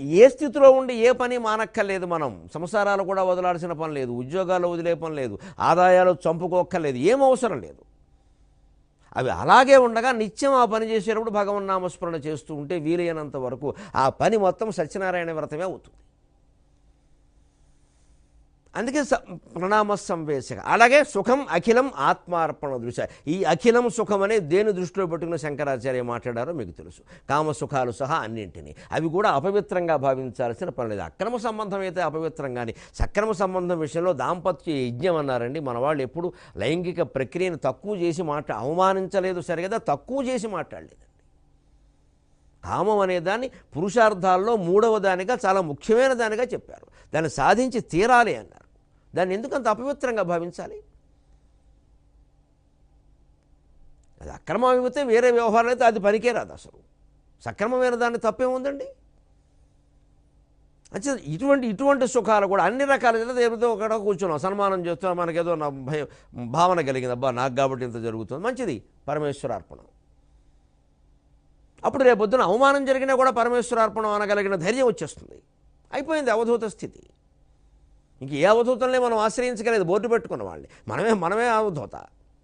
ఏ స్థితిలో ఉండి ఏ పని మానక్కర్లేదు మనం సంసారాలు కూడా వదలాల్సిన పని లేదు ఉద్యోగాలు వదిలే పని లేదు ఆదాయాలు చంపుకోక్కర్లేదు ఏం అవసరం లేదు అవి అలాగే ఉండగా నిత్యం ఆ పని చేసేటప్పుడు భగవన్ నామస్మరణ చేస్తూ ఉంటే వీలైనంత వరకు ఆ పని మొత్తం సత్యనారాయణ వ్రతమే అవుతుంది అందుకే స ప్రణామ సంవేశక అలాగే సుఖం అఖిలం ఆత్మార్పణ దృశ్య ఈ అఖిలం సుఖం అనే దేని దృష్టిలో పెట్టుకున్న శంకరాచార్య మాట్లాడారో మీకు తెలుసు కామ సుఖాలు సహా అన్నింటినీ అవి కూడా అపవిత్రంగా భావించాల్సిన పని లేదు అక్రమ సంబంధం అయితే అపవిత్రం కానీ సక్రమ సంబంధం విషయంలో దాంపత్య యజ్ఞం అన్నారండి మన వాళ్ళు ఎప్పుడు లైంగిక ప్రక్రియను తక్కువ చేసి మాట్లా అవమానించలేదు సరే కదా తక్కువ చేసి మాట్లాడలేదు కామం అనే దాన్ని పురుషార్థాల్లో మూడవ దానిగా చాలా ముఖ్యమైన దానిగా చెప్పారు దాన్ని సాధించి తీరాలి అన్నారు దాన్ని ఎందుకు అంత అపవిత్రంగా భావించాలి అది అక్రమం అయిపోతే వేరే వ్యవహారం అయితే అది పనికే రాదు అసలు సక్రమమైన దాన్ని తప్పేముందండి అంటే ఇటువంటి ఇటువంటి సుఖాలు కూడా అన్ని రకాల ఏదో ఒకడ కూర్చున్నాం సన్మానం చేస్తున్నాం మనకేదో నా భయం భావన కలిగింది అబ్బా నాకు కాబట్టి ఇంత జరుగుతుంది మంచిది పరమేశ్వరార్పణం అప్పుడు రేపొద్దున అవమానం జరిగినా కూడా పరమేశ్వరార్పణం అనగలిగిన ధైర్యం వచ్చేస్తుంది అయిపోయింది అవధూత స్థితి ఇంక ఏ అవధూతంలో మనం ఆశ్రయించగలేదు బోర్డు పెట్టుకున్న వాళ్ళని మనమే మనమే అవధూత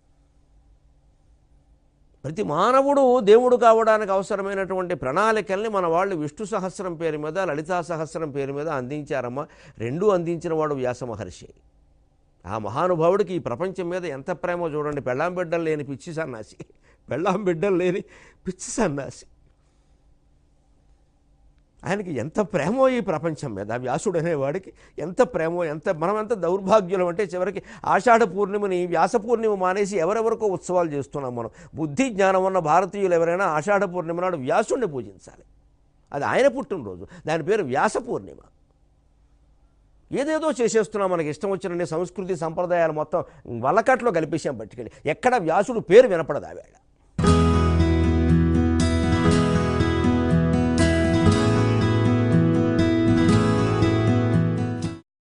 ప్రతి మానవుడు దేవుడు కావడానికి అవసరమైనటువంటి ప్రణాళికల్ని మన వాళ్ళు విష్ణు సహస్రం పేరు మీద లలితా సహస్రం పేరు మీద అందించారమ్మా రెండూ అందించిన వాడు వ్యాస మహర్షి ఆ మహానుభావుడికి ఈ ప్రపంచం మీద ఎంత ప్రేమో చూడండి పెళ్ళాం బిడ్డలు లేని పిచ్చి సన్నాసి పెళ్ళాం బిడ్డలు లేని పిచ్చి సన్నాసి ఆయనకి ఎంత ప్రేమో ఈ ప్రపంచం మీద వ్యాసుడు అనేవాడికి ఎంత ప్రేమో ఎంత మనం ఎంత దౌర్భాగ్యులం అంటే చివరికి ఆషాఢ పూర్ణిమని వ్యాస పూర్ణిమ మానేసి ఎవరెవరికో ఉత్సవాలు చేస్తున్నాం మనం బుద్ధి జ్ఞానం ఉన్న భారతీయులు ఎవరైనా ఆషాఢ పూర్ణిమ నాడు వ్యాసుడిని పూజించాలి అది ఆయన పుట్టినరోజు దాని పేరు వ్యాస పూర్ణిమ ఏదేదో చేసేస్తున్నాం మనకి ఇష్టం వచ్చిన సంస్కృతి సంప్రదాయాలు మొత్తం వల్లకట్లో కలిపేసాం పట్టుకెళ్ళి ఎక్కడ వ్యాసుడు పేరు వినపడదు ఆవేళ